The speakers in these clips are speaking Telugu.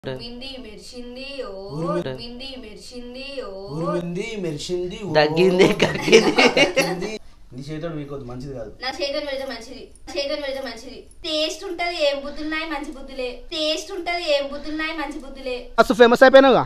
మింది మెరిసింది ఓ ఉరుమి- మింది మెరిసింది ఓ ఉరిమింది మెరిసింది ఓ తగ్గింది కక్కింది తగ్గింది. నీ చేతుడు మీకు వద్దు, మంచిది కాదు నా చేతులు పెడితే మంచిది నా చేతులు పెడితే మంచిది టేస్ట్ ఉంటది ఏం బుద్ధులున్నాయి మంచి బుద్ధులే టేస్ట్ ఉంటది ఏం బుద్ధులున్నాయి మంచి బుద్ధులే మస్తు ఫేమస్ అయిపోయినావుగా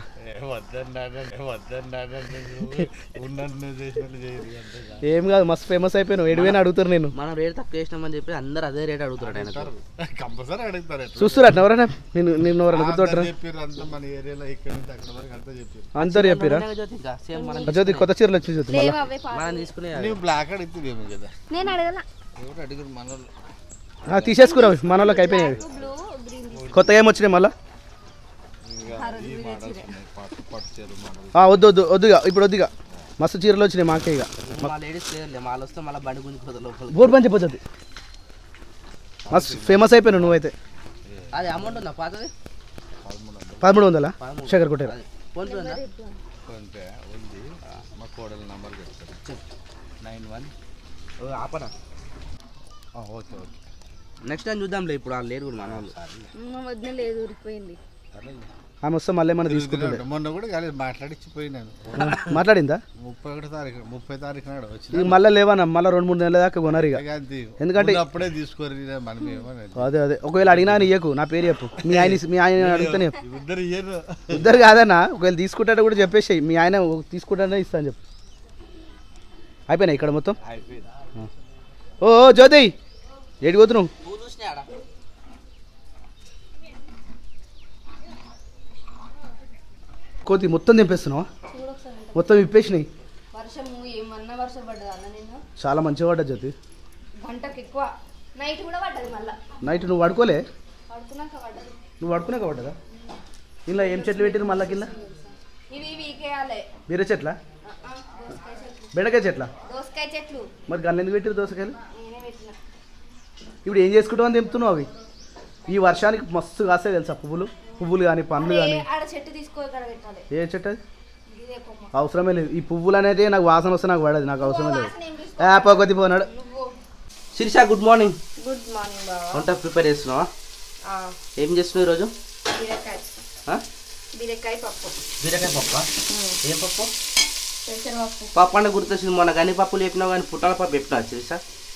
ఏం కాదు మస్తు ఫేమస్ అయిపోయినావు ఎడిపోయినా అడుగుతారు నేను మనం రేట్ తక్కువ వేసినామని చెప్పి అందరు అదే రేట్ అడుగుతారు ఆయన కంపల్సరీ అడుగుతారు ఎట్లా? చూస్తురా ఎవరైనా నేను నిన్ను ఎవరైనా గుర్తుపట్టరా అందరు చెప్పారు అంతా మన ఏరియాలో ఇక్కడ నుంచి అక్కడ వరకు అంతా చెప్పారు అందరు చెప్పిరా జ్యోతి ఇంకా సేమ్ మనం జ్యోతి కొత్త చీరలు వచ్చి జ్యోతి మళ్ళా మనం తీసుకునే నువ్వు బ్లాక్ అడుగుతుందేమో కదా నేను అడగల ఎవరు అడిగారు మన వాళ్ళు? ఆ, తీసేసుకురా మన వాళ్ళకి అయిపోయినాయి అవి. బ్లూ గ్రీన్ కొత్తగా ఏం వచ్చినాయి మళ్ళా ఇంకా ఈ మోడల్స్ ఉన్నాయి పట్టు పట్టు చీరలు మోడల్ ఆ, వద్దు వద్దు వద్దుగా ఇప్పుడు వద్దుగా మస్తు చీరలు వచ్చినాయి మాకే ఇక మా లేడీస్ లేదులే మాలు వస్తే మళ్ళీ బండి గుంజుకోదు లోపల బోర్డు పని చెప్పొచ్చు మస్తు ఫేమస్ అయిపోయినావు నువ్వైతే అది అమౌంట్ ఉందా పాతది పదమూడు వందలా పదమూడు. శేఖర్ కొట్టేరా అది ఫోన్ పే ఉందా అంటే ఉంది మా కోడల నంబర్ చెప్తాను నైన్ వన్ ఆపనా ఓకే ఓకే నెక్స్ట్ టైం చూద్దాంలే ఇప్పుడు వాళ్ళు లేరు కూడా మన వాళ్ళు వదిన లేదు ఊరిపోయింది ఆమె వస్తే మళ్ళీ ఏమైనా తీసుకుంటుండే మొన్న కూడా కాలేదు మాట్లాడిచ్చిపోయినాను మాట్లాడిందా ముప్పై ఒకటి తారీఖు ముప్పై తారీఖు నాడు ఇది వచ్చిన మళ్ళీ లేవన్నా మళ్ళీ రెండు మూడు నెలల దాకా కొనరు ఇక ఎందుకంటే- అప్పుడే తీసుకోరు మనం ఏమని అదే అదే ఒకవేళ అడిగినా అని ఇయ్యకు నా పేరు చెప్పు మీ ఆయన మీ ఆయన అడిగితేనే చెప్పు ఇద్దరు ఇయ్యరు ఇద్దరు కాదన్నా ఒకవేళ తీసుకుంటే కూడా చెప్పేసి మీ ఆయన తీసుకుంటానే ఇస్తాను చెప్పు అయిపోయినాయి ఇక్కడ మొత్తం అయిపోయింది ఓ ఓ, జ్యోతి ఏడికి పోతున్నావు నువ్వు చూసినా కోతి మొత్తం తెంపేస్తున్నావా మొత్తం ఇప్పేసినాయి వర్షము ఏమన్నా వర్షం పడ్డది అన్న నిన్న చాలా మంచిగా పడ్డా జ్యోతి గంటకు ఎక్కువ నైట్ కూడా పడ్డది మళ్ళా నైట్ నువ్వు పడుకోలే పడుకున్నాక పడ్డది నువ్వు పడుకున్నాక పడ్డదా ఇలా ఏం చెట్లు పెట్టిరు మళ్ళా కింద ఇవి వీకేయాలి బీర చెట్ల దోసకాయ చెట్లు బెండకాయ చెట్ల దోసకాయ చెట్లు మరి గన్లు ఎందుకు పెట్టిరు దోసకాయలు నేనే పెట్టిన ఇప్పుడు ఏం చేసుకుంటావు అని తెంపుతున్నావు అవి ఈ వర్షానికి మస్తు కాస్తాయి తెలుసా పువ్వులు పువ్వులు కానీ పండ్లు అదే కానీ ఆడ చెట్టు తీసుకో ఇక్కడ పెట్టాలి ఏ చెట్టు అది ఇదే కొమ్మ అవసరమే లేదు ఈ పువ్వులు అనేది నాకు వాసన వస్తే నాకు పడదు నాకు అవసరమే లేదు వాసన ఏం ఏ పోకొద్ది పోనాడు నువ్వు Sirisha good morning good morning బాబా వంట ప్రిపేర్ చేస్తున్నావా ఏం చేస్తున్నావు ఈరోజు బీరకాయ ఆ? బీరకాయ పప్పు బీరకాయ పప్పు ఏం పప్పు పెసరపప్పు పప్పు అంటే గుర్తొచ్చింది మొన్న గని పప్పులు చెప్పినావు కానీ పుట్టాల పప్పు చెప్పినా శిరీష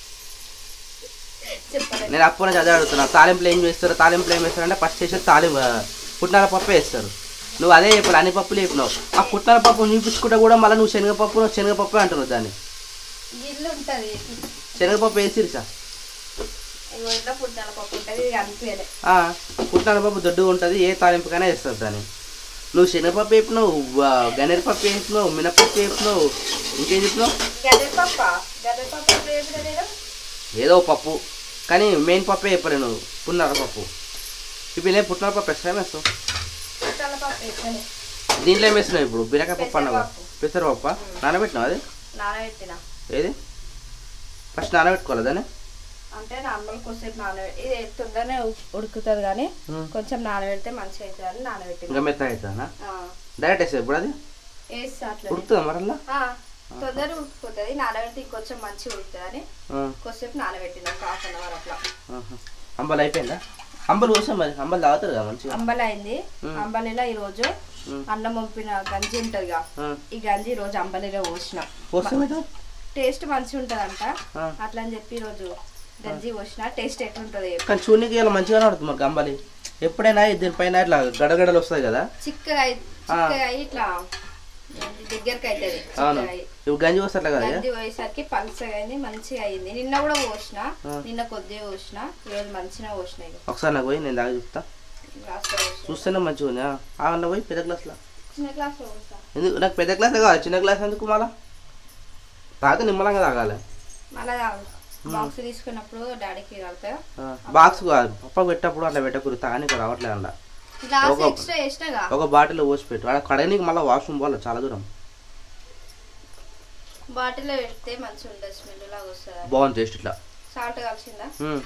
చెప్పలే నేను అప్పుడు నుంచి అదే అడుగుతున్నా తాలింపులు ఏం చేస్తారు తాలింపులు ఏం వేస్తారు అంటే ఫస్ట్ చేసేది తాలింపు పుట్నాల పప్పే వేస్తారు నువ్వు అదే చెప్పాలి అన్ని పప్పులు చెప్పినావు ఆ పుట్నాల పప్పు చూపించుకుంటే కూడా మళ్ళీ నువ్వు శనగపప్పు నువ్వు శనగపప్పు అంటున్నావు దాన్ని ఇల్లు ఉంటుంది శనగపప్పు వేసిరు సార్ ఇంకో ఇంట్లో పుట్టిన పప్పు ఉంటుంది ఇది అనిపించలే పుట్నాల పప్పు దొడ్డుగా ఉంటుంది ఏ తాలింపుకైనా వేస్తారు దాన్ని నువ్వు శనగపప్పు వేపినావు గన్నేరు పప్పు వేసినావు మినపప్పు వేపినావు ఇంకేం చెప్పినావు గదే పప్ప గదే పప్పు ఎప్పుడు వేసిన నేను ఏదో ఒక పప్పు కానీ మెయిన్ పప్పే చెప్పలేను నువ్వు పుట్నాల పప్పు ఇప్పుడు ఏం పుట్నాల పప్పు ఎక్స్ట్రా వేస్తావు పుట్టాల పప్పు వేసలే దీంట్లో ఏం వేస్తున్నావు ఇప్పుడు బీరకాయ పప్పు అన్నావా పెసరపప్ప నానబెట్టినావు అది నానబెట్టిన ఏది ఫస్ట్ నానబెట్టుకోవాలి దాన్ని అంటే నార్మల్ కొద్దిసేపు నానబెట్టి ఇది తొందరనే ఉ- ఉడుకుతుంది కానీ ఉం. కొంచెం నానబెడితే మంచిగా అవుతుంది అని నానబెట్టిన ఇంకా మెత్త అవుతుందా ఆ, డైరెక్ట్ వేస్తే ఇప్పుడు అది వేస్తా అట్లా ఉడుకుతుందా మరల్లా తొందరగా ఉడికిపోతుంది నానబెడితే ఇంకొంచెం మంచిగా ఉడుకుతుంది అని కొద్దిసేపు నానబెట్టిన ఒక హాఫ్ అన్ అవర్ అట్లా అంబలు అయిపోయిందా అంబలు కోసం మరి అంబలు తాగుతారు కదా మంచిగా అంబలి అయింది అంబలిలో ఈ రోజు అన్నం పంపిన గంజి ఉంటదిగా ఆ. ఈ గంజి ఈ రోజు అంబలిలో పోసిన పోస్తాం టేస్ట్ మంచిగా ఉంటదంట ఆ. అట్లా అని చెప్పి ఈ రోజు గంజి పోసిన టేస్ట్ ఎట్లుంటది కానీ చూడనికి ఇలా మంచిగానే పడుతుంది మరి అంబలి ఎప్పుడైనా దీనిపైన ఇట్లా గడగడలు వస్తాయి కదా చిక్కగా అయి- చిక్కగా అయి ఇట్లా ఏంటి దగ్గరికి అవుతుంది అవును చిక్కగా అయి. ఇప్పుడు గంజి వస్తారు కదా గంజి పోయేసరికి పలుసగా అయింది మంచిగా అయింది నిన్న కూడా పోసిన నిన్న కొద్దిగా పోసిన ఈరోజు మంచిగా పోసిన ఇక ఒకసారి నాకు పోయి నేను తాగి చెప్తా గ్లాస్లో పోసిన చూస్తేనే మంచిగా ఉంది ఆ అన్న పోయి పెద్ద గ్లాస్లో చిన్న గ్లాస్లో పోసిన ఎందుకు నాకు పెద్ద గ్లాస్ కావాలి చిన్న గ్లాస్ ఎందుకు మళ్ళా తాగితే నిమ్మలంగా తాగాలి మళ్ళా బాక్స్ తీసుకున్నప్పుడు డాడీకి కలుపుతా బాక్స్ కాదు పప్ప పెట్టప్పుడు అట్లా పెట్టకూడదు తాగానికి రావట్లేదు అలా గ్లాస్ ఒక- ఎక్స్ట్రా వేసినాగా ఒక బాటిల్ పోసి పెట్టు అక్కడ కడగనీకి మళ్ళీ వాష్రూమ్ పోవాలి చాలా దూరం బాటిల్లో పెడితే మంచిగా ఉంటుంది స్మెల్ లాగా వస్తుంది బాగుంది టేస్ట్ ఇట్లా సాల్ట్ కలిసిందా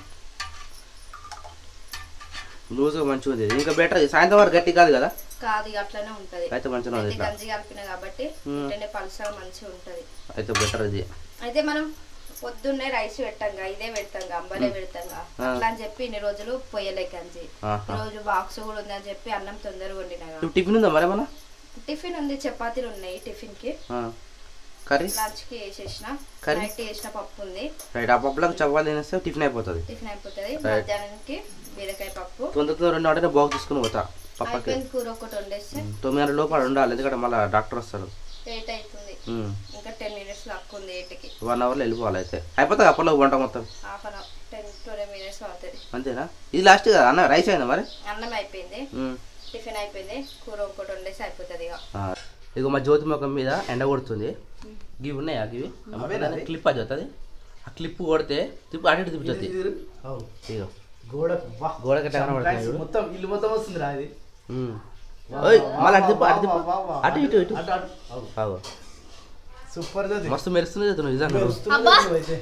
లూజ్గా మంచిగా ఉంది ఇంకా బెటర్ సాయంత్రం వరకు గట్టి కాదు కదా కాదు ఇక అట్లనే ఉంటది అయితే మంచిగా ఉంది అయితే ఇట్లా గంజి కలిపిన కాబట్టి మ్మ్. వెంటనే పలుసగా మంచిగా ఉంటది అయితే బెటర్ ఇది అయితే మనం పొద్దున్నే రైస్ పెట్టంగా ఇదే పెడతాంగా అంబలే పెడతాంగా అట్లా అని చెప్పి ఇన్ని రోజులు పొయ్యలేకంచి ఆహా. రోజు బాక్స్ కూడా ఉందని చెప్పి అన్నం తొందరగా వండినగా ఇప్పుడు టిఫిన్ ఉందా మరి ఏమన్నా టిఫిన్ ఉంది చపాతీలు ఉన్నాయి టిఫిన్ కి ఆ. కర్రీ లంచ్ కి వేసేసిన కర్రీ? నైట్ వేసిన పప్పు ఉంది రైట్ ఆ పప్పులకు చపాతీ తినేస్తే టిఫిన్ అయిపోతుంది టిఫిన్ అయిపోతుంది మధ్యాహ్నానికి బీరకాయ పప్పు తొందర తొందర రెండు అంటే బాగు తీసుకుని పోతా పప్పకి అయిపోయింది కూర ఒకటి వండేస్తే తొమ్మిది గంటల లోపల ఉండాలి ఎందుకంటే మళ్ళీ డాక్టర్ వస్తారు లేట్ అవుతుంది ఇంకా టెన్ మినిట్స్ లాక్ ఉంది ఎయిట్కి వన్ అవర్లో వెళ్ళిపోవాలి అయితే అయిపోతుంది అప్పట్లో వంట మొత్తం half an hour ten twelve minutes అవుతుంది అంతేనా ఇది లాస్ట్ కదా అన్న రైస్ అయిందా మరి అన్నం అయిపోయింది ఉమ్. టిఫిన్ అయిపోయింది కూర ఒకటి వండేసి అయిపోతుంది ఇక ఆ. ఇగో మా జ్యోతి ముఖం మీద ఎండ కొడుతుంది గివి ఉన్నాయా గివి క్లిప్ అది వస్తుంది ఆ క్లిప్ కొడితే తిప్పు అటు ఇటు తిప్పుతుంది అవు. ఇగో గోడ వా. గోడకి ఎట్లా కనబడుతుంది చూడు. మొత్తం ఇల్లు మొత్తం వస్తుంది రా ఇది ఉమ్. ఓయ్ మళ్ళీ అటు తిప్పు అటు తిప్పు వా, వా, వా. అటు ఇటు ఇటు అటు, అటు. అవు. ఆగో. సూపర్ జ్యోతి మస్తు మెరుస్తుంది జ్యోతి నువ్వు నిజంగా మెరుస్తుంది అబ్బా. జ్యోతి అయితే.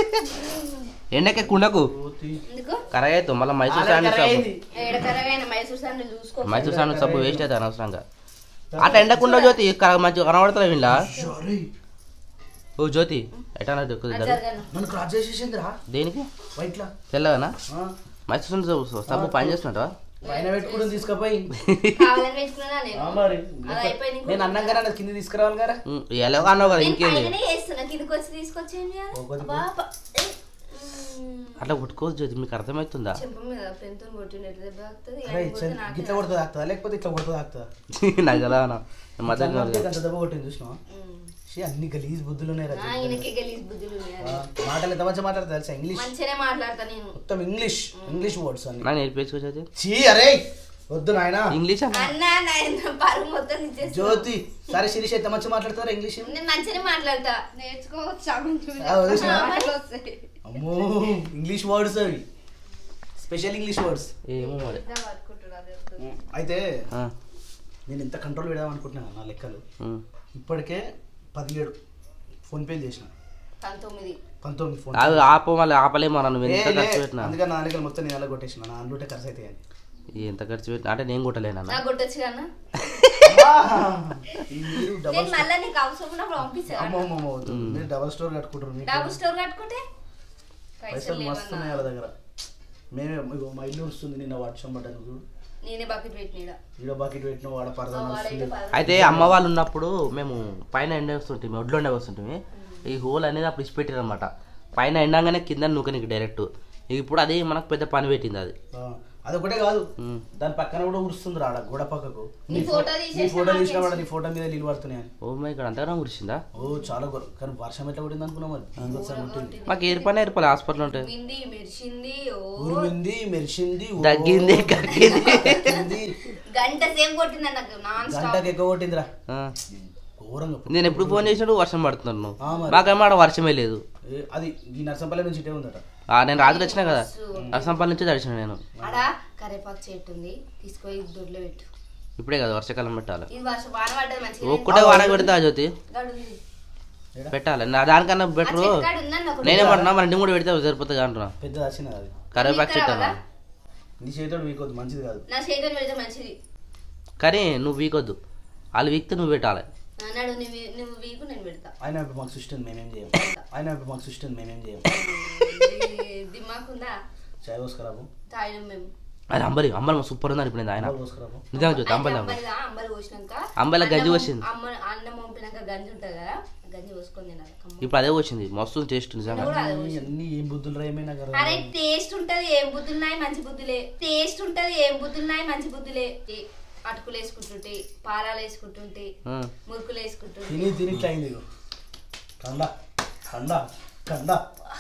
ఎండకే కుండకు జ్యోతి. ఎందుకు కరగా అవుతావు మళ్ళీ మైసూర్ ఆలయ శాండ్ సబ్బు కరైంది. ఏడకరగైన మైసూర్ సాండ్లు చూసుకో మైసూర్ శాండ్ సబ్బు వేస్ట్ అవుతుంది అనవసరంగా అట్లా ఎండకుండా జ్యోతి కర- మంచిగా కనబడతా వీళ్ళ సారీ. ఓ జ్యోతి ఎట్లా దగ్గర జరగను నన్ను క్రాస్ చేసేసింది రా దేనికి వైట్ లా తెల్లగానా ఆ. మైసూర్ శాండ్ సబ్బు సబ్బు పని చేస్తుంటావా పైన పెట్టుకుని తీసుకుపోయి కావాలని పెట్టుకున్నా ఆ నేను మరి అది అయిపోయింది ఇంకో- నేను అన్నం కదా కింద తీసుకురావాలి కదా ఉమ్, ఎలాగో అన్నావు కదా నేను ఇంకేంది పైననే చేస్తున్నా కిందకి వచ్చి తీసుకొచ్చేయండి కదా. ఒకటి అబ్బా, ప- ఏ, మ్మ్. అట్లా కొట్టుకోవచ్చు జ్యోతి మీకు అర్థమవుతుందా చెంప మీద పెంతో కొట్టిన ఎట్లా దెబ్బ తాకుతుంది? అరే ఆయన కొడితే చల్, నాకే గిట్ల కొడుతుంది ఆగుతుందా లేకపోతే ఇట్లా కొడుతుంది ఆగుతుందా నాకు ఎలా అన్నా మధ్య అంతే అంత దెబ్బ కొట్టింది చూసినావా మ్మ్. షీ అన్ని గలీజ్ బుద్ధులు ఉన్నాయి రా ఆ, ఈయనకి గలీజ్ బుద్ధులు ఉన్నాయి ఆ, అని. మాటలు ఎంత మంచిగా మాట్లాడతా తెలుసా ఇంగ్లీష్ మంచిగానే మాట్లాడతా నేను మొత్తం ఇంగ్లీష్ ఇంగ్లీష్ వర్డ్స్ అన్ని నాకు నేర్పించుకో జ్యోతి చీ అరే వద్దు నాయన ఇంగ్లీష్ అన్న అన్న నాయన పరువు మొత్తం ఇచ్చేసి జ్యోతి సరే శిరీష్ ఎంత మంచిగా మాట్లాడతారా ఇంగ్లీష్ నేను మంచిగానే మాట్లాడతా నేర్చుకోవచ్చా కొంచెం ఆ, వదిలేసినా? మాటలు వస్తాయి. అమ్మో ఇంగ్లీష్ వర్డ్స్ అవి స్పెషల్ ఇంగ్లీష్ వర్డ్స్ ఏమో మరి ఇట్లా పట్టుకుంటున్నా అది. అయితే ఆ, నేను ఎంత కంట్రోల్ పెడదాం అనుకుంటున్నాను నా లెక్కలు ఉమ్. ఇప్పటికే పదిహేడు ఫోన్ పే చేసిన పంతొమ్మిది పంతొమ్మిది ఫోన్ అది ఆప మళ్ళీ ఆపలేము అన్న నువ్వు ఎంత ఖర్చు పెట్టినా అందుకని నా లెక్కలు మొత్తం నేను అలా కొట్టేసిన నా అందులో ఖర్చు అయితే అని ఎంత ఖర్చు పెట్టినా అంటే నేను కొట్టలేను నాకు కొట్టొచ్చు కన్నా మీరు డబల్ నేను మళ్ళీ నీకు అవసరం ఉన్నప్పుడు పంపిస్తాను అమ్మమ్మ వద్దు మీరు డబల్ స్టోర్ కట్టుకుంటారు మీకు డబుల్ స్టోర్ కట్టుకుంటే పైసలు పైసలు మస్తు లేవన్నా ఉన్నాయి వాళ్ళ దగ్గర మేమే ఇగో మా ఇల్లు వస్తుంది నిన్న వర్షం పడ్డాను చూడు నేనే బకెట్ పెట్టిన ఈడ బాకెట్ పెట్టిన వాడ పరదా వాడైతే వస్తుంది అయితే అమ్మ వాళ్ళు ఉన్నప్పుడు మేము పైన ఎండ వస్తుంటే ఒడ్లో ఎండ వస్తుంటే ఈ హోల్ అనేది అప్పుడు ఇచ్చి పెట్టారు అనమాట పైన ఎండంగానే కింద నూకనికి డైరెక్ట్ ఇప్పుడు అది మనకు పెద్ద పని పెట్టింది అది ఆ, అదొకటే కాదు ఉమ్. దాని పక్కన కూడా ఉరుస్తుంది రాడ గోడ పక్కకు నీ ఫో- ఫోటో నీ తీసేసిన ఫోటో నాకు తీసిన వాడు నీ ఫోటో మీద నీళ్ళు పడుతున్నాయి అని ఓ మై ఇక్కడ అంతగానో కురిసిందా ఓ చాలా గొప్ప కానీ వర్షం ఎట్లా పడింది అనుకున్నాం మరి బీభత్సంగా కొట్టింది. మాకు ఏర్పడి ఏర్పడి హాస్పిటల్ ఉంటాయి మింది మెరిసింది ఓ ఉరిమింది మెరిసింది ఓ దగ్గింది కక్కింది కక్కింది. గంట సేపు కొట్టింది నాకు నాన్ స్టాప్ గంటకి ఎక్కువ కొట్టిందిరా ఆ. ఘోరంగా నేను ఎప్పుడు ఫోన్ చేసినప్పుడు వర్షం పడుతున్నాను నువ్వు ఆ మరి. మాకేమో ఆడ వర్షమే లేదు ఏ, అది ఈ నర్సంపల్లి నుంచి ఇటే ఉందట ఆ, నేను రాత్రి వచ్చినా కదా అసంపల్లి నుంచి తడిచిన నేను ఆడ కరేపాకు చెట్టు ఉంది తీసుకొని దొడ్లో పెట్టు ఇప్పుడే కదా వర్షాకాలం పెట్టాలి ఇది వర్షం వాన పడ్డది మంచిగా ఒక్కటే వాన పెడతా జ్యోతి గడు ఉంది. పెట్టాలి నా దానికన్నా ఆ బెటర్ చెట్టు కాడ ఉందన్న ఒకటి. నేనేమంటున్నా మన ఇంటి కూడా పెడితే సరిపోతుంది అంటున్నా పెద్ద వచ్చినది అది కరివేపాకు చెట్టు అన్న నీ చేతితో మీకు వద్దు, మంచిది కాదు నా చేతులు పెడితే మంచిది కానీ నువ్వు వీకొద్దు వాళ్ళు వీక్తే నువ్వు పెట్టాలి అన్నాడు నువ్వు నువ్వు వీకు నేను పెడతా ఆయన ఇప్పుడు మాకు సిస్టమ్ మేమేం చేయం ఆయన ఇప్పుడు మాకు సిస్టమ్ మేమేం చేయం ఈ దిమాకుందా చాయ్ పోసుకురాబు తాగినాం మేము అది అంబలి అంబలి సూపర్ ఉందని ఇప్పుడు ఆయన అంబలి పోసుకురాబు నిజంగా చూద్దాం అంబలి అంబలి అంబలిగా అంబలి పోసినాక అంబలి గంజి అన్నం- వచ్చింది. అమ్మ అన్నం పంపినాక గంజి ఉంటుంది కదా ఆ గంజి పోసుకొని తినాలి కమ్మ. ఇప్పుడు అదే వచ్చింది మస్తు టేస్ట్ నిజంగా కూడా అదే అన్ని పోసింది. అన్ని ఏం బుద్ధులు రా ఏమైనా కదా అరే టేస్ట్ ఉంటది ఏం బుద్ధులున్నాయి మంచి బుద్ధులే టేస్ట్ ఉంటది ఏం బుద్ధులున్నాయి మంచి బుద్ధులే ఏ, అటుకులు వేసుకుంటుంటే పారాలు వేసుకుంటుంటే ఆ. మురుకులు వేసుకుంటుంటే తిని తిని ఇట్లా అయింది ఇగో కండ కండ కండ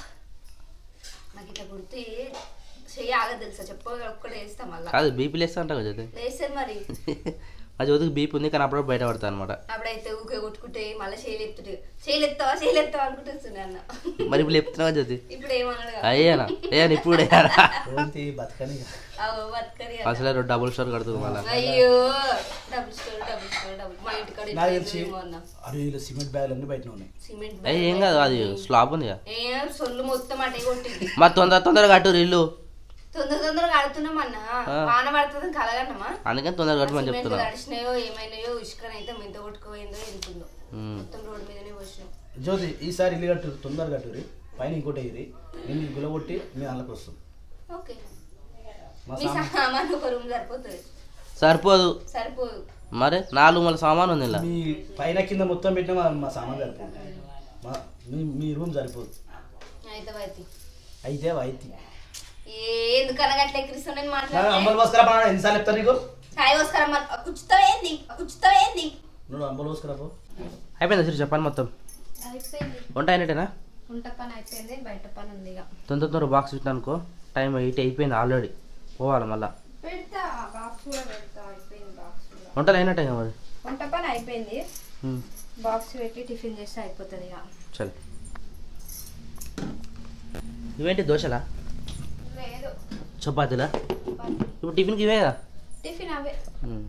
నాకు ఇట్లా గుర్తు చెయ్యి ఆగదు తెలుసా చెప్పగా ఒక్కటే వేస్తా మళ్ళా కాదు బీపీ లేస్తా అంటావు జ్యోతి లేస్తారు మరి ఆ జ్యోతికి బీపీ ఉంది కానీ అప్పుడు బయట పడతా అనమాట అప్పుడైతే ఊకే కొట్టుకుంటే మళ్ళీ చేయలేపుతుంటే చేయలేస్తావా చేయలేస్తావా అనుకుంటే వస్తుండే అన్న మరి ఇప్పుడు చెప్తున్నావా జ్యోతి ఇప్పుడు ఏమన్నాడు కదా. అయ్యానా అయ్యాను ఇప్పుడు వేయాలా? ఏంటి బతకని అవో బతకని అన్న. అసలే రెండు డబుల్ స్టోర్ కడుతుంది మళ్ళీ అయ్యో double store double store double మా ఇంటికాడ ఇట్లా నాకు ఏదో తెలిసి ఏమో అన్న అరే ఇలా సిమెంట్ బ్యాగులు అన్ని బయట ఉన్నాయి సిమెంట్ అయ్యి ఏం కాదు అది స్లాబ్ ఉంది కదా ఏం సొల్లు మొత్తం అటే కొట్టింది మా తొందర తొందరగా కట్టు ఇల్లు తొందర తొందరగా ఆడుతున్నాం అన్న వాన పడుతుంది కలగన్నమా అందుకని తొందరగా కట్టమని సిమెంట్ చెప్తున్నా తడిచినాయో ఏమైనాయో ఇసుకనైతే మెంత కొట్టుకుపోయిందో వెళ్తుందో ఉమ్. మొత్తం రోడ్డు మీదనే పోసినాం జ్యోతి ఈసారి ఇల్లు కట్టు తొందరగా కట్టురి పైన ఇంకోటి ఇది నేను గులగొట్టి మీ అందులోకి వస్తుంది ఓకే మా మీ సామాన్ సామాన్ ఒక రూమ్ సరిపోతుంది సరిపోదు సరిపోదు మరి నాలుగు మళ్ళీ సామాన్ ఉంది ఇలా మీ పైన కింద మొత్తం పెట్టినా మా మా సామాన్ సరిపోదు మా మీ మీ రూమ్ సరిపోదు అయితే అయితే అయితే అయితే ఏ ఎందుకన్నా గట్ల ఎక్కిరిస్తావు నేను అంబల్ మాట్లాడితే పోసుకురా పా ఎన్నిసార్లు చెప్తారు నీకు చాయ్ పోసుకురా కూర్చుతావేంది కూర్చుతావేంది నువ్వు అంబల్ పోసుకురా పో అయిపోయిందా సరే చెప్పాలి మొత్తం అయిపోయింది వంట అయినట్టేనా వంట పని అయిపోయింది బయట పని ఉంది ఇక తొందర తొందర బాక్స్ పెట్టినా అనుకో టైం ఎయిట్ అయిపోయింది ఆల్రెడీ పోవాలి మళ్ళా పెడతా బాక్స్ కూడా పెడతా అయిపోయింది బాక్స్ కూడా వంటలు అయినట్టే కదా మరి వంట పని అయిపోయింది ఉమ్, బాక్స్ పెట్టి టిఫిన్ చేస్తే అయిపోతుంది ఇక చల్ ఇవేంటి దోశలా లేదు చపాతీలా ఇప్పుడు టిఫిన్కి ఇవే కదా టిఫిన్ అవే ఉమ్.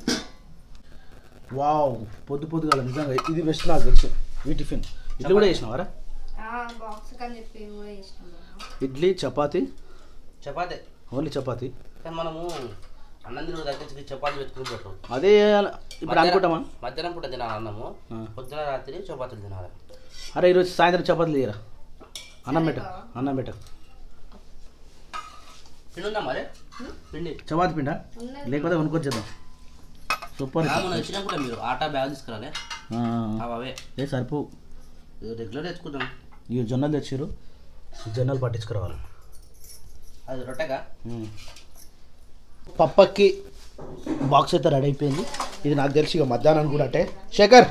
వావ్ పొద్దు పొద్దుగాల నిజంగా ఇది బెస్ట్ నాకు తెలుసు ఈ టిఫిన్ ఇడ్లీ కూడా చేసినావారా బాక్స్ కని చెప్పి ఇవి కూడా ఇష్టం ఇడ్లీ చపాతి చపాతే ఓన్లీ చపాతి కానీ మనము అన్నం తిరుగుడు తగ్గించి చపాతీ పెట్టుకుని పెట్టు అదే ఇప్పుడు అనుకుంటామా మధ్యాహ్నం పూట తినాలి అన్నము ఆ. పొద్దున రాత్రి చపాతీలు తినాలి అరే ఈరోజు సాయంత్రం చపాతీలు తీయరా అన్నం పెట్ట అన్నం పెట్ట పిండి ఉందా మరి పిండి చపాతి పిండా ఉన్నది. లేకపోతే కొనుక్కొచ్చేద్దాం సూపర్ ఆ, మొన్న వచ్చినప్పుడు మీరు ఆటా బ్యాగ్ తీసుకురాలే అవి అవే ఏ సరిపో రెగ్యులర్ తెచ్చుకుంటాం ఈ జొన్నలు తెచ్చిర్రు జొన్నలు పట్టించుకురావాలి అది రొట్టెగా పప్పకి బాక్స్ అయితే రెడీ అయిపోయింది ఇది నాకు తెలిసి ఇక మధ్యాహ్నం కూడా అంటే శేఖర్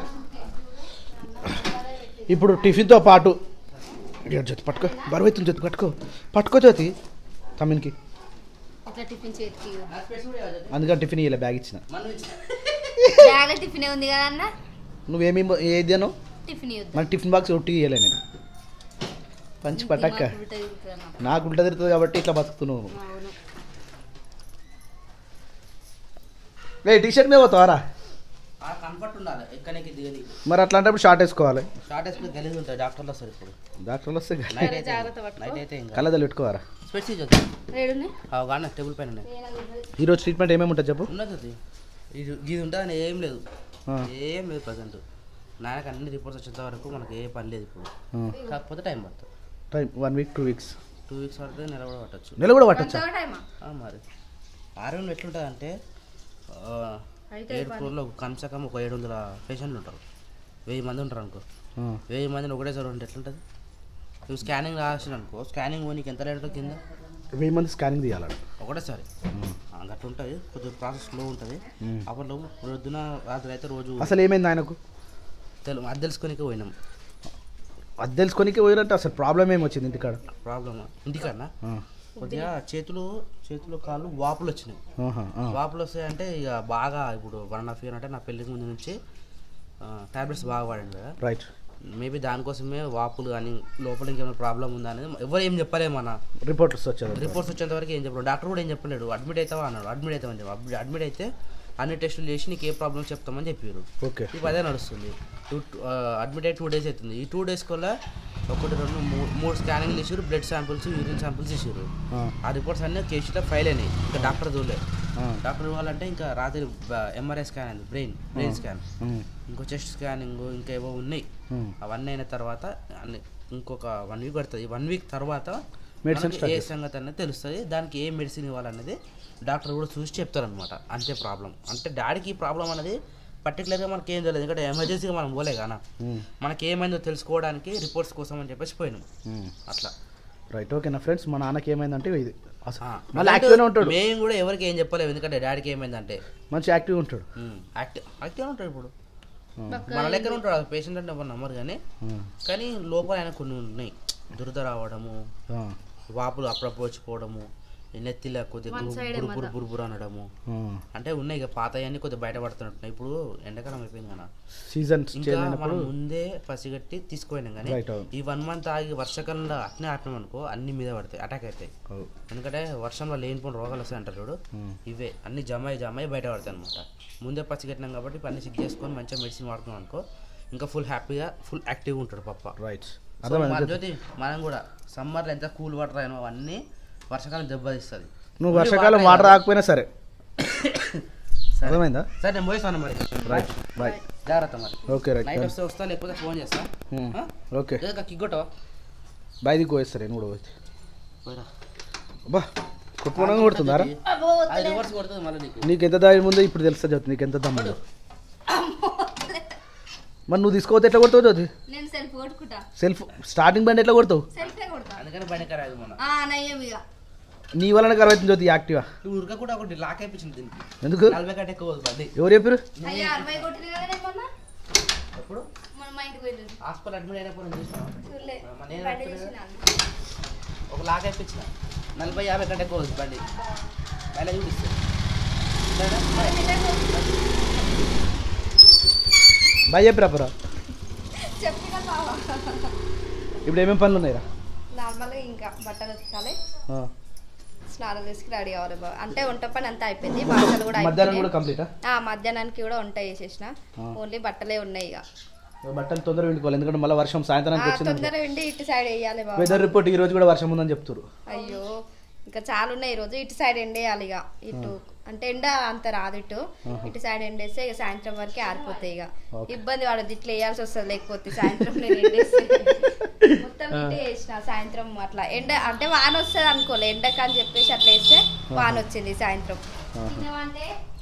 ఇప్పుడు టిఫిన్తో పాటు ఇక జ్యోతి పట్టుకో బరువు అవుతుంది జ్యోతి పట్టుకో పట్టుకో జ్యోతి తమ్మినికి ఇట్లా టిఫిన్ చేతికి అందుకని టిఫిన్ ఇవ్వలే బ్యాగ్ ఇచ్చిన బ్యాగ్లో టిఫిన్ ఉంది కదా అన్న నువ్వేమి ఏది అను టిఫిన్ ఇవ్వద్దు మన టిఫిన్ బాక్స్ ఒట్టి ఇవ్వలే నేను పంచి పట్టక్క దిమాగ్ ఉల్టా తిరుగుతుంది అన్న. నాకు ఉల్టా తిరుగుతుంది కాబట్టి ఇట్లా బతుకుతున్నావు అవును లే టీ షర్ట్ మీద పోతావారా కంఫర్ట్ ఉండాలి ఎక్కడికి దిగని మరి అట్లాంటప్పుడు షార్ట్ వేసుకోవాలి షార్ట్ వేసుకుని గలీజ్ ఉంటాయి డాక్టర్లు వస్తారు ఇప్పుడు డాక్టర్లు వస్తే నైట్ అయితే జాగ్రత్త పట్టుకో. నైట్ అయితే ఇంకా కళ్ళదలు పెట్టుకోవారా స్పెట్స్ చూద్దాం రేడున్నాయి కానీ టేబుల్ పైన ఉన్నాయి ఈరోజు ట్రీట్మెంట్ ఏమేమి ఉంటుంది చెప్పు ఉన్నది అది. ఇది ఇది ఉంటుంది ఏం లేదు ఆ. ఏం లేదు ప్రజెంట్ నాయనకు అన్ని రిపోర్ట్స్ వచ్చేంత వరకు మనకి ఏ పని లేదు ఇప్పుడు ఆ. కాకపోతే టైం పడుతుంది time one week two weeks two weeks వరకు నెల కూడా పట్టచ్చు నెల కూడా పట్టచ్చా టైమా మరి ఆరోగ్యం ఎట్లుంటుంది అంటే అయితే ఏడు ఫ్లోర్లో కమ్సే కమ్ ఒక ఏడు వందల పేషెంట్లు ఉంటారు వెయ్యి మంది ఉంటారు అనుకో వెయ్యి మందిని ఒకటేసారి ఉంటే ఎట్లుంటుంది నువ్వు స్కానింగ్ రాసిన అనుకో స్కానింగ్ నీకు ఎంత రేటు కింద వెయ్యి మంది స్కానింగ్ తీయాలి ఒకటేసారి అట్లా ఉంటుంది కొద్దిగా ప్రాసెస్ స్లో ఉంటుంది అప్పట్లో పొద్దున రాత్రి అయితే రోజు అసలు ఏమైంది ఆయనకు తెలు అది తెలుసుకొనికే పోయినాం అది తెలుసుకోనికి పోయినట్టు అసలు ప్రాబ్లం ఏమి వచ్చింది ఇంటికాడ ప్రాబ్లమ్ ఇంటికన్నా ఆ. కొద్దిగా చేతులు చేతులు కాళ్ళు వాపులు వచ్చినాయి ఆహా, ఆ. వాపులు వస్తాయంటే ఇక బాగా ఇప్పుడు వన్ అండ్ హాఫ్ ఇయర్ అంటే నా పెళ్ళికి ముందు నుంచి టాబ్లెట్స్ బాగా వాడండి కదా రైట్ మేబీ దానికోసమే వాపులు కానీ లోపల ఇంకేమైనా ప్రాబ్లం ఉందా అనేది ఎవరు ఏం చెప్పలేమన్న రిపోర్ట్స్ వచ్చారు రిపోర్ట్స్ వచ్చేంత వరకు ఏం చెప్పలేదు డాక్టర్ కూడా ఏం చెప్పలేడు అడ్మిట్ అవుతావా అన్నాడు అడ్మిట్ అవుతామని చెప్పి అడ్మిట్ అయితే అన్ని టెస్టులు చేసి నీకు ఏ ప్రాబ్లమ్ చెప్తామని చెప్పారు ఓకే ఇప్పుడు అదే నడుస్తుంది అడ్మిట్ అయ్యి టూ డేస్ అవుతుంది ఈ టూ డేస్ కల్లా ఒకటి రెండు మూడు మూడు స్కానింగ్లు ఇచ్చారు బ్లడ్ శాంపిల్స్ యూరిన్ శాంపిల్స్ ఇచ్చారు ఆ, ఆ రిపోర్ట్స్ అన్నీ కేసులో ఫైల్ అయినాయి ఇంకా డాక్టర్ చూడలే ఆ, డాక్టర్ ఇవ్వాలంటే ఇంకా రాత్రి ఎంఆర్ఐ స్కాన్ అయింది బ్రెయిన్ బ్రెయిన్ స్కాన్ ఉమ్, ఇంకో చెస్ట్ స్కానింగ్ ఇంకా ఏవో ఉన్నాయి ఉమ్. అవన్నీ అయిన తర్వాత అన్ని ఇంకొక వన్ వీక్ పడుతుంది వన్ వీక్ తర్వాత Medicine మనకి start ఏ సంగతి అనేది తెలుస్తుంది దానికి ఏ మెడిసిన్ ఇవ్వాలనేది డాక్టర్ కూడా చూసి చెప్తారనమాట అంతే ప్రాబ్లం అంటే డాడీకి ఈ ప్రాబ్లం అనేది పర్టికులర్గా మనకి ఏం తెలియదు ఎందుకంటే ఎమర్జెన్సీగా మనం పోలే కానీ ఉమ్, మనకి ఏమైందో తెలుసుకోవడానికి రిపోర్ట్స్ కోసం అని చెప్పేసి పోయినాం ఉమ్. అట్లా రైట్ ఓకేనా ఫ్రెండ్స్ మా నాన్నకి ఏమైందంటే ఇది అసలు ఆ, మళ్ళీ యాక్టివ్గానే ఉంటాడు మేము కూడా ఎవరికి ఏం చెప్పలేము ఎందుకంటే డాడీకి ఏమైందంటే మంచి యాక్టివ్గా ఉంటాడు యాక్టివ్ యాక్టివ్ ఉంటాడు ఇప్పుడు ఆ, మన లెక్కన ఉంటాడు పేషెంట్ అంటే ఎవరు నమ్మరు కానీ ఆ, కానీ లోపల ఆయన కొన్ని ఉన్నాయి దురద రావడము ఆ, వాపులు అప్పుడప్పుడు వచ్చిపోవడము ఈ నెత్తిలో కొద్దిగా బురు బురు బురు బురు అనడము ఆ. అంటే ఉన్నాయి ఇక పాతయన్నీ కొద్దిగా బయటపడుతున్నట్టున్నాయి ఇప్పుడు ఎండాకాలం అయిపోయింది కదా సీజన్ ఇంకా చేంజ్ మనం అయినప్పుడు ముందే పసిగట్టి తీసుకుపోయినాం కానీ రైట్ అవును ఈ వన్ మంత్ ఆగి వర్షాకాలంలో అట్నే ఆటినాం అనుకో అన్ని మీద పడతాయి అటాక్ అవుతాయి అవు. ఎందుకంటే వర్షంలో లేనిపోయిన రోగాలు వస్తాయి అంటారు చూడు ఉమ్. ఇవే అన్ని జమ అయ్యి జమ అయ్యి బయట పడతాయి అనమాట ముందే పసిగట్టినాం కాబట్టి ఇప్పుడు అన్ని చెక్ చేసుకొని మంచిగా మెడిసిన్ వాడుకున్నాం అనుకో ఇంకా ఫుల్ హ్యాపీగా ఫుల్ యాక్టివ్గా ఉంటాడు పప్ప రైట్ సో అర్థమైంది మన జ్యోతి మనం కూడా సమ్మర్లో ఎంత కూల్ వాటర్ అయినా అవన్నీ వర్షాకాలం దెబ్బతీస్తుంది నువ్వు వర్షాకాలం వాటర్ రాకపోయినా సరే అర్థమైందా సరే నేను పోయిస్తాను మరి రైట్ బాయ్ జాగ్రత్త మరి ఓకే నైట్ రైట్ వస్తే వస్తా లేకపోతే ఫోన్ చేస్తా Hmm. ఆ? ఓకే లేదా కిగ్గొట్టవా బయటికి పోయేస్తారు నేను కూడా పోతే పోయిరా. బా కొట్టుకోవడం కొడుతుందారా అది రివర్స్ కొడుతుంది మళ్ళీ నీకు నీకు ఎంత దారి ముందో ఇప్పుడు తెలుస్తా జ్యోతి నీకు ఎంత దమ్ము ఉందో. మరి నువ్వు తీసుకోవద్దు ఎట్లా కొడతావు జ్యోతి నేను సెల్ఫ్ కొట్టుకుంటా సెల్ఫ్ స్టార్టింగ్ బండి ఎట్లా కొడతావు సెల్ఫే కొడతా అందుకని బండి ఖరాబ్ మొన్న ఆ నయ్యం ఇక నీ వలన కరవ అవుతుంది జ్యోతి యాక్టివా నువ్వు ఉరక కూడా ఒకటి లాక్ అయిపోయింది దీనికి ఎందుకు నలభై కంటే ఎక్కువ పోదు బండి ఎవరు చెప్పారు అయ్యా అరవై కొట్టిన కదా నేను మొన్న ఎప్పుడు మన మా ఇంటికి వెళ్ళి హాస్పిటల్ అడ్మిట్ అయినప్పుడు నేను చూసాను చూడలే మన నేను బండి ఎత్తుకునే చూసిన ఒక లాక్ అయిపించిన నలభై యాభై కంటే ఎక్కువ పోదు బండి మైలేజ్ కూడా ఇస్తుంది బాయ్ చెప్పిరా పురా చెప్పిన బావా ఇప్పుడు ఏమేమి పనులు ఉన్నాయిరా నార్మల్గా ఇంకా బట్టలు ఉతకాలి ఆ. స్నానం చేసుకు రెడీ అవ్వాలి బావ అంటే వంట పని అంతా అయిపోయింది బట్టలు కూడా మధ్యాహ్నం అయిపోయినాయి. కూడా కంప్లీటా ఆ మధ్యాహ్నానికి కూడా వంట చేసేసిన ఆ. ఓన్లీ బట్టలే ఉన్నాయి ఇక బట్టలు తొందరగా విండుకోవాలి ఎందుకంటే మళ్ళీ వర్షం సాయంత్రానికి ఆ, వచ్చింది తొందరగా ఉండి ఇటు సైడ్ వేయాలి బాబు వెదర్ రిపోర్ట్ ఈ రోజు కూడా వర్షం ఉందని చెప్తారు అయ్యో ఇంకా చాలా ఉన్నాయి ఈరోజు ఇటు సైడ్ ఎండేయాలి ఇక ఇటు అంటే ఎండ అంత రాదు ఇటు ఇటు సైడ్ ఎండేస్తే ఇక సాయంత్రం వరకే ఆరిపోతాయి ఇక ఓకే. ఇబ్బంది పడదు ఇట్లా వేయాల్సి వస్తుంది లేకపోతే సాయంత్రం నేను ఎండేస్తే మొత్తం ఇటే వేసిన సాయంత్రం అట్లా ఎండ అంటే వాన వస్తుంది అనుకోలే ఎండక అని చెప్పేసి అట్లా వేస్తే వాన వచ్చింది సాయంత్రం ఆహా. తినమంటే